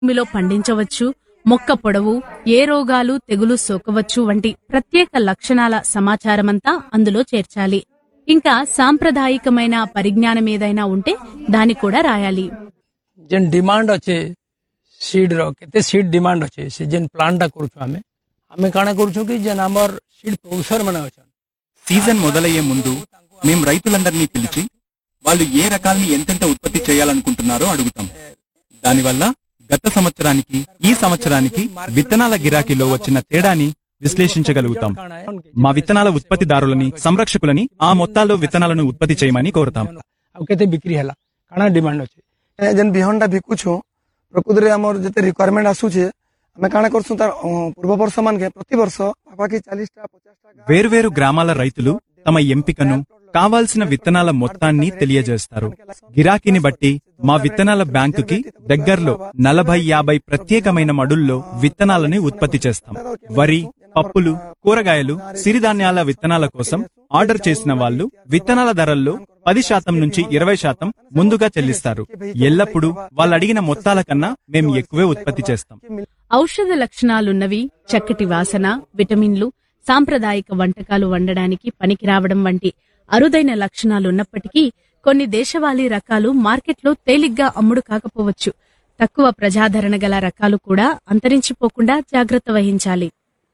భూమిలో పండించవచ్చు మొక్క పొడవు ఏ రోగాలు తెగులు సోకవచ్చు వంటి ప్రత్యేక లక్షణాల సమాచారమంతా అందులో చేర్చాలి ఇంకా సాంప్రదాయికమైన పరిజ్ఞానం ఏదైనా ఉంటే దాన్ని కూడా రాయాలి ଯେନ୍ ଡିମାଣ୍ଡ ଅଛେ ସିଡ୍ ର କେତେ ସିଡ୍ ଡିମାଣ୍ଡ ଅଛେ ସେ ଯେନ୍ ପ୍ଲାନ୍ଟା କରୁଛୁ ଆମେ ଆମେ କାଣା କରୁଛୁ କି ଯେନ୍ ଆମର ସିଡ୍ ପ୍ରଡ୍ୟୁସର ମାନେ ଅଛନ୍ సీజన్ మొదలయ్యే ముందు మేం రైతులందరినీ పిలిచి వాళ్ళు ఏ రకాల్ని ఎంతెంత ఉత్పత్తి చేయాలనుకుంటున్నారో అడుగుతాం దానివల్ల గత సంవత్సరానికి ఈ సంవత్సరానికి విత్తనాల గిరాకీలో వచ్చిన తేడాని విశ్లేషించగలుగుతాం మా విత్తనాల ఉత్పత్తిదారులని సంరక్షకులని ఆ మొత్తాల్లో విత్తనాలను ఉత్పత్తి చేయమని కోరుతాం ଆଉ କେତେ ବିକ୍ରି ହେଲା କାଣା ଡିମାଣ୍ଡ ଅଛେ ଏ ଯେନ୍ ବିହନଟା ବିକୁଛୁ ପ୍ରକୃତରେ ଆମର ଯେତେ ରିକ୍ୱାରମେଣ୍ଟ ଆସୁଛେ ଆମେ କାଣା କରସୁଁ ତାର ଅଁ, ପୂର୍ବ ବର୍ଷ ମାନକେ ପ୍ରତି ବର୍ଷ ପାଖାପାଖି ଚାଳିଶଟା ପଚାଶଟା ଗାଁ వేర్వేరు గ్రామాల రైతులు తమ ఎంపికను కావాల్సిన విత్తనాల మొత్తాన్ని తెలియజేస్తారు గిరాకీని బట్టి మా విత్తనాల బ్యాంకుకి దగ్గర్లో నలభై యాభై ప్రత్యేకమైన మడుల్లో విత్తనాలని ఉత్పత్తి చేస్తాం వరి పప్పులు కూరగాయలు సిరిధాన్యాల విత్తనాల కోసం ఆర్డర్ చేసిన వాళ్ళు విత్తనాల ధరల్లో పది శాతం నుంచి ఇరవై శాతం ముందుగా చెల్లిస్తారు ఎల్లప్పుడూ వాళ్ళు అడిగిన మొత్తాల కన్నా మేము ఎక్కువే ఉత్పత్తి చేస్తాం ఔషధ లక్షణాలున్నవి చక్కటి వాసన విటమిన్లు సాంప్రదాయిక వంటకాలు వండడానికి పనికి రావడం వంటి అరుదైన లక్షణాలున్నప్పటికీ కొన్ని దేశవాళీ రకాలు మార్కెట్లో తేలిగ్గా అమ్ముడు కాకపోవచ్చు తక్కువ ప్రజాదరణ గల రకాలు కూడా అంతరించిపోకుండా జాగ్రత్త వహించాలి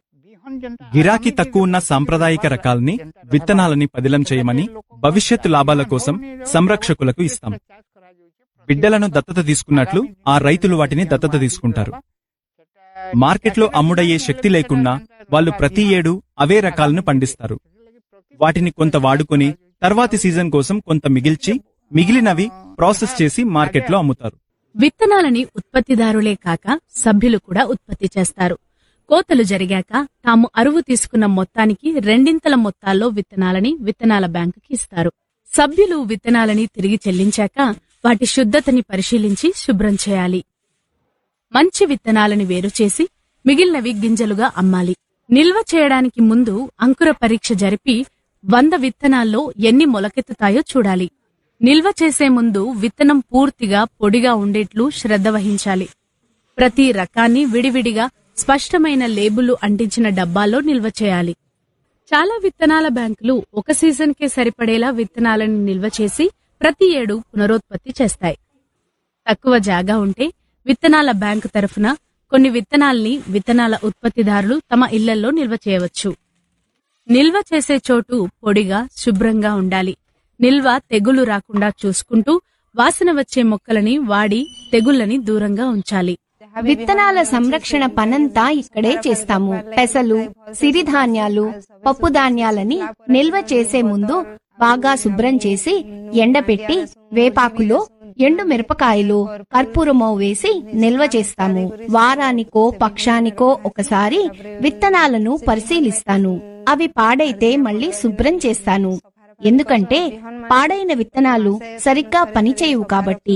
గిరాకీ తక్కువ ఉన్న సాంప్రదాయిక రకాల్ని విత్తనాలని పదిలం చేయమని భవిష్యత్తు లాభాల కోసం సంరక్షకులకు ఇస్తాం బిడ్డలను దత్తత తీసుకున్నట్లు ఆ రైతులు వాటిని దత్తత తీసుకుంటారు మార్కెట్లో అమ్ముడయ్యే శక్తి లేకున్నా వాళ్ళు ప్రతి ఏడు అవే రకాలను పండిస్తారు వాటిని కొంత వాడుకొని తర్వాతి సీజన్ కోసం కొంత మిగిల్చి మిగిలినవి ప్రాసెస్ చేసి మార్కెట్లో అమ్ముతారు విత్తనాలని ఉత్పత్తిదారులే కాక సభ్యులు కూడా ఉత్పత్తి చేస్తారు కోతలు జరిగాక తాము అరువు తీసుకున్న మొత్తానికి రెండింతల మొత్తాల్లో విత్తనాలని విత్తనాల బ్యాంకుకి ఇస్తారు సభ్యులు విత్తనాలని తిరిగి చెల్లించాక వాటి శుద్ధతని పరిశీలించి శుభ్రం చేయాలి మంచి విత్తనాలని వేరు చేసి మిగిలినవి గింజలుగా అమ్మాలి నిల్వ చేయడానికి ముందు అంకుర పరీక్ష జరిపి వంద విత్తనాల్లో ఎన్ని మొలకెత్తుతాయో చూడాలి నిల్వ చేసే ముందు విత్తనం పూర్తిగా పొడిగా ఉండేట్లు శ్రద్ధ వహించాలి ప్రతి రకాన్ని విడివిడిగా స్పష్టమైన లేబుల్ అంటించిన డబ్బాల్లో నిల్వ చేయాలి చాలా విత్తనాల బ్యాంకులు ఒక సీజన్కే సరిపడేలా విత్తనాలను నిల్వ చేసి ప్రతి ఏడు పునరుత్పత్తి చేస్తాయి తక్కువ జాగా ఉంటే విత్తనాల బ్యాంకు తరఫున కొన్ని విత్తనాల్ని విత్తనాల ఉత్పత్తిదారులు తమ ఇళ్లలో నిల్వ చేయవచ్చు నిల్వ చేసే చోటు పొడిగా శుభ్రంగా ఉండాలి నిల్వ తెగులు రాకుండా చూసుకుంటూ వాసన వచ్చే మొక్కలని వాడి తెగుళ్లని దూరంగా ఉంచాలి విత్తనాల సంరక్షణ పనంతా ఇక్కడే చేస్తాము పెసలు సిరిధాన్యాలు పప్పు ధాన్యాలని నిల్వ చేసే ముందు బాగా శుభ్రం చేసి ఎండపెట్టి వేపాకులో ఎండు మిరపకాయలు కర్పూరమో వేసి నిల్వ చేస్తాము వారానికో పక్షానికో ఒకసారి విత్తనాలను పరిశీలిస్తాను అవి పాడైతే మళ్ళీ శుభ్రం చేస్తాను ఎందుకంటే పాడైన విత్తనాలు సరిగ్గా పనిచేయవు కాబట్టి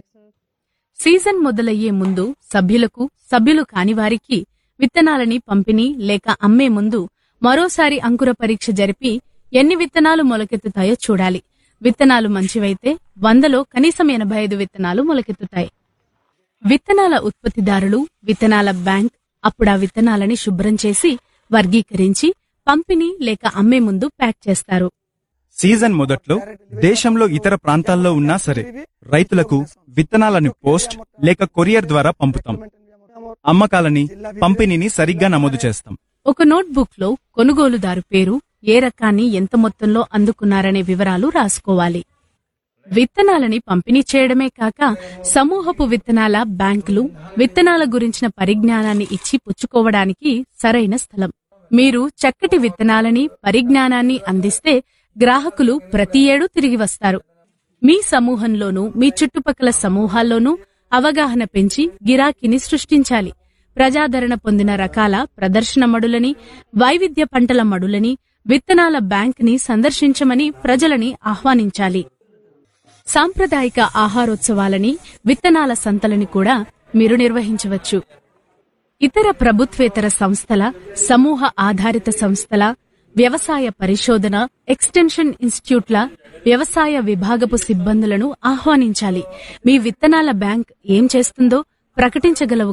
సీజన్ మొదలయ్యే ముందు సభ్యులకు సభ్యులు కాని వారికి విత్తనాలని పంపిణీ లేక అమ్మే ముందు మరోసారి అంకుర పరీక్ష జరిపి ఎన్ని విత్తనాలు మొలకెత్తుతాయో చూడాలి విత్తనాలు మంచివైతే వందలో కనీసం ఎనభై ఐదు విత్తనాలు మొలకెత్తుతాయి విత్తనాల ఉత్పత్తిదారులు విత్తనాల బ్యాంక్ అప్పుడు ఆ విత్తనాలని శుభ్రం చేసి వర్గీకరించి పంపిణీ లేక అమ్మే ముందు ప్యాక్ చేస్తారు సీజన్ మొదట్లో దేశంలో ఇతర ప్రాంతాల్లో ఉన్నా సరే రైతులకు విత్తనాలను పోస్ట్ లేక కొరియర్ ద్వారా పంపుతాం అమ్మకాలని పంపిణీని సరిగ్గా నమోదు చేస్తాం ఒక నోట్బుక్ లో కొనుగోలుదారు పేరు ఏ రకాన్ని ఎంత మొత్తంలో అందుకున్నారనే వివరాలు రాసుకోవాలి విత్తనాలని పంపిణీ చేయడమే కాక సమూహపు విత్తనాల బ్యాంకులు విత్తనాల గురించిన పరిజ్ఞానాన్ని ఇచ్చి పుచ్చుకోవడానికి సరైన స్థలం మీరు చక్కటి విత్తనాలని పరిజ్ఞానాన్ని అందిస్తే గ్రాహకులు ప్రతి ఏడూ తిరిగి వస్తారు మీ సమూహంలోనూ మీ చుట్టుపక్కల సమూహాల్లోనూ అవగాహన పెంచి గిరాకీని సృష్టించాలి ప్రజాదరణ పొందిన రకాల ప్రదర్శన మడులని వైవిధ్య పంటల మడులని విత్తనాల బ్యాంక్ ని సందర్శించమని ప్రజలని ఆహ్వానించాలి సాంప్రదాయిక ఆహారోత్సవాలని విత్తనాల సంతలని కూడా మీరు నిర్వహించవచ్చు ఇతర ప్రభుత్వేతర సంస్థల సమూహ ఆధారిత సంస్థల వ్యవసాయ పరిశోధన ఎక్స్టెన్షన్ ఇన్స్టిట్యూట్ల వ్యవసాయ విభాగపు సిబ్బందులను ఆహ్వానించాలి మీ విత్తనాల బ్యాంక్ ఏం చేస్తుందో ప్రకటించగలవు